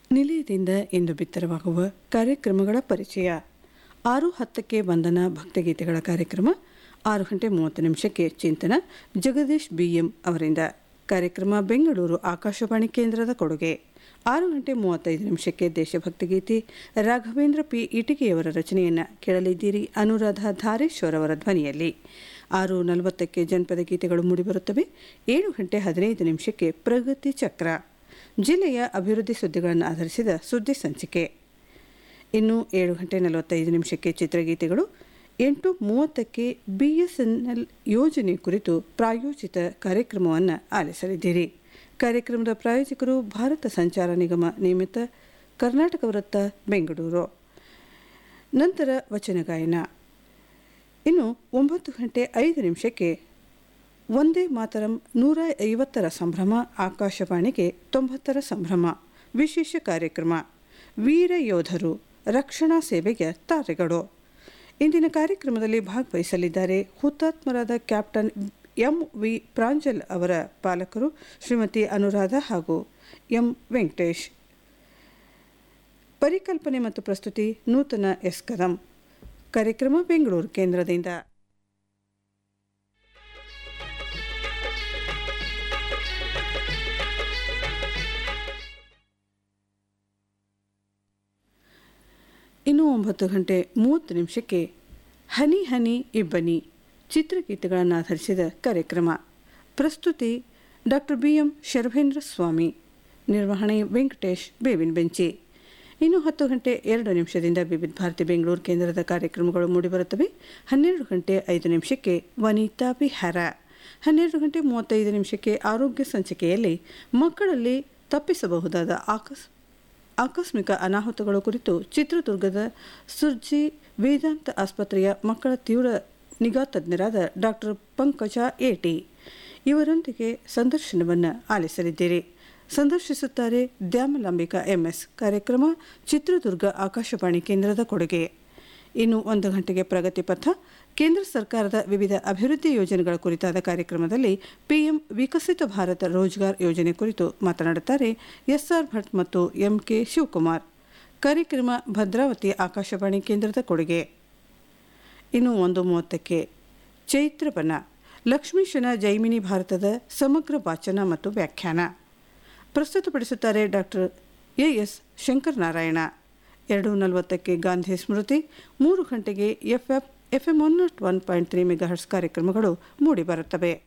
ನಿಲಯದಿಂದ ಇಂದು ಬಿತ್ತರವಾಗುವ ಕಾರ್ಯಕ್ರಮಗಳ ಪರಿಚಯ ಆರು ಹತ್ತಕ್ಕೆ ವಂದನಾ ಭಕ್ತಿಗೀತೆಗಳ ಕಾರ್ಯಕ್ರಮ ಆರು ಗಂಟೆ ಮೂವತ್ತು ನಿಮಿಷಕ್ಕೆ ಚಿಂತನ ಜಗದೀಶ್ ಬಿಎಂ ಅವರಿಂದ ಕಾರ್ಯಕ್ರಮ ಬೆಂಗಳೂರು ಆಕಾಶವಾಣಿ ಕೇಂದ್ರದ ಕೊಡುಗೆ ಆರು ಗಂಟೆ ಮೂವತ್ತೈದು ನಿಮಿಷಕ್ಕೆ ದೇಶಭಕ್ತಿ ಗೀತೆ ರಾಘವೇಂದ್ರ ಪಿ ಇಟಿಗೆಯವರ ರಚನೆಯನ್ನು ಕೇಳಲಿದ್ದೀರಿ ಅನುರಾಧ ಧಾರೇಶ್ವರ್ ಅವರ ಧ್ವನಿಯಲ್ಲಿ ಆರು ನಲವತ್ತಕ್ಕೆ ಜನಪದ ಗೀತೆಗಳು ಮೂಡಿಬರುತ್ತವೆ ಏಳು ಗಂಟೆ ಹದಿನೈದು ನಿಮಿಷಕ್ಕೆ ಪ್ರಗತಿ ಚಕ್ರ ಜಿಲ್ಲೆಯ ಅಭಿವೃದ್ಧಿ ಸುದ್ದಿಗಳನ್ನು ಆಧರಿಸಿದ ಸುದ್ದಿ ಸಂಚಿಕೆ ಇನ್ನು ಏಳು ಗಂಟೆ ನಲವತ್ತೈದು ನಿಮಿಷಕ್ಕೆ ಚಿತ್ರಗೀತೆಗಳು ಎಂಟು ಮೂವತ್ತಕ್ಕೆ ಬಿಎಸ್ಎನ್ಎಲ್ ಯೋಜನೆ ಕುರಿತು ಪ್ರಾಯೋಜಿತ ಕಾರ್ಯಕ್ರಮವನ್ನು ಆಲಿಸಲಿದ್ದೀರಿ ಕಾರ್ಯಕ್ರಮದ ಪ್ರಾಯೋಜಕರು ಭಾರತ ಸಂಚಾರ ನಿಗಮ ನೇಮಿತ ಕರ್ನಾಟಕ ವೃತ್ತ ಬೆಂಗಳೂರು ನಂತರ ವಚನ ಗಾಯನ ಇನ್ನು ಒಂಬತ್ತು ಗಂಟೆ ಐದು ನಿಮಿಷಕ್ಕೆ ಒಂದೇ ಮಾತರಂ ನೂರ ಐವತ್ತರ ಸಂಭ್ರಮ ಆಕಾಶವಾಣಿಗೆ ತೊಂಬತ್ತರ ಸಂಭ್ರಮ ವಿಶೇಷ ಕಾರ್ಯಕ್ರಮ ವೀರ ಯೋಧರು ರಕ್ಷಣಾ ಸೇವೆಗೆ ತಾರೆಗಳು ಇಂದಿನ ಕಾರ್ಯಕ್ರಮದಲ್ಲಿ ಭಾಗವಹಿಸಲಿದ್ದಾರೆ ಹುತಾತ್ಮರಾದ ಕ್ಯಾಪ್ಟನ್ ಎಂ ವಿ ಪ್ರಾಂಜಲ್ ಅವರ ಪಾಲಕರು ಶ್ರೀಮತಿ ಅನುರಾಧ ಹಾಗೂ ಎಂ ವೆಂಕಟೇಶ್ ಪರಿಕಲ್ಪನೆ ಮತ್ತು ಪ್ರಸ್ತುತಿ ನೂತನ ಎಸ್ ಕದಂ ಕಾರ್ಯಕ್ರಮ ಬೆಂಗಳೂರು ಕೇಂದ್ರದಿಂದ ಇನ್ನು ಒಂಬತ್ತು ಗಂಟೆ ಮೂವತ್ತು ನಿಮಿಷಕ್ಕೆ ಹನಿ ಹನಿ ಇಬ್ಬನಿ ಚಿತ್ರಗೀತೆಗಳನ್ನು ಆಧರಿಸಿದ ಕಾರ್ಯಕ್ರಮ ಪ್ರಸ್ತುತಿ doctor B M Sharbhendra Swamy ನಿರ್ವಹಣೆ ವೆಂಕಟೇಶ್ ಬೇವಿನ ಬೆಂಚಿ ಇನ್ನು ಹತ್ತು ಗಂಟೆ ಎರಡು ನಿಮಿಷದಿಂದ ವಿವಿಧ ಭಾರತಿ ಬೆಂಗಳೂರು ಕೇಂದ್ರದ ಕಾರ್ಯಕ್ರಮಗಳು ಮೂಡಿಬರುತ್ತವೆ ಹನ್ನೆರಡು ಗಂಟೆ ಐದು ನಿಮಿಷಕ್ಕೆ ವನಿತಾ ವಿಹಾರ ಹನ್ನೆರಡು ಗಂಟೆ ಮೂವತ್ತೈದು ನಿಮಿಷಕ್ಕೆ ಆರೋಗ್ಯ ಸಂಚಿಕೆಯಲ್ಲಿ ಮಕ್ಕಳಲ್ಲಿ ತಪ್ಪಿಸಬಹುದಾದ ಆಕಸ್ ಆಕಸ್ಮಿಕ ಅನಾಹುತಗಳ ಕುರಿತು ಚಿತ್ರದುರ್ಗದ ಸುರ್ಜಿ ವೇದಾಂತ ಆಸ್ಪತ್ರೆಯ ಮಕ್ಕಳ ತೀವ್ರ ನಿಗಾ ತಜ್ಞರಾದ ಡಾಕ್ಟರ್ ಪಂಕಜ ಎಟಿ ಇವರೊಂದಿಗೆ ಸಂದರ್ಶನವನ್ನು ಆಲಿಸಲಿದ್ದೀರಿ ಸಂದರ್ಶಿಸುತ್ತಾರೆ ದ್ಯಾಮಲಾಂಬಿಕಾ ಎಂಎಸ್ ಕಾರ್ಯಕ್ರಮ ಚಿತ್ರದುರ್ಗ ಆಕಾಶವಾಣಿ ಕೇಂದ್ರದ ಕೊಡುಗೆ ಇನ್ನು ಒಂದು ಗಂಟೆಗೆ ಪ್ರಗತಿ ಪಥ ಕೇಂದ್ರ ಸರ್ಕಾರದ ವಿವಿಧ ಅಭಿವೃದ್ಧಿ ಯೋಜನೆಗಳ ಕುರಿತಾದ ಕಾರ್ಯಕ್ರಮದಲ್ಲಿ ಪಿಎಂ ವಿಕಸಿತ ಭಾರತ ರೋಜ್ಗಾರ್ ಯೋಜನೆ ಕುರಿತು ಮಾತನಾಡುತ್ತಾರೆ ಎಸ್ಆರ್ ಭಟ್ ಮತ್ತು ಎಂಕೆ ಶಿವಕುಮಾರ್ ಕಾರ್ಯಕ್ರಮ ಭದ್ರಾವತಿ ಆಕಾಶವಾಣಿ ಕೇಂದ್ರದ ಕೊಡುಗೆ ಇನ್ನು ಒಂದು ಮೂವತ್ತಕ್ಕೆ ಚೈತ್ರವನ ಲಕ್ಷ್ಮೀಶನ ಜೈಮಿನಿ ಭಾರತದ ಸಮಗ್ರ ವಾಚನ ಮತ್ತು ವ್ಯಾಖ್ಯಾನ ಪ್ರಸ್ತುತಪಡಿಸುತ್ತಾರೆ ಡಾಕ್ಟರ್ ಎ ಎಸ್ ಶಂಕರನಾರಾಯಣ ಎರಡು ನಲವತ್ತಕ್ಕೆ ಗಾಂಧಿ ಸ್ಮೃತಿ ಮೂರು ಗಂಟೆಗೆ F F F M one naught one point three megahertz ಕಾರ್ಯಕ್ರಮಗಳು ಮೂಡಿಬರುತ್ತವೆ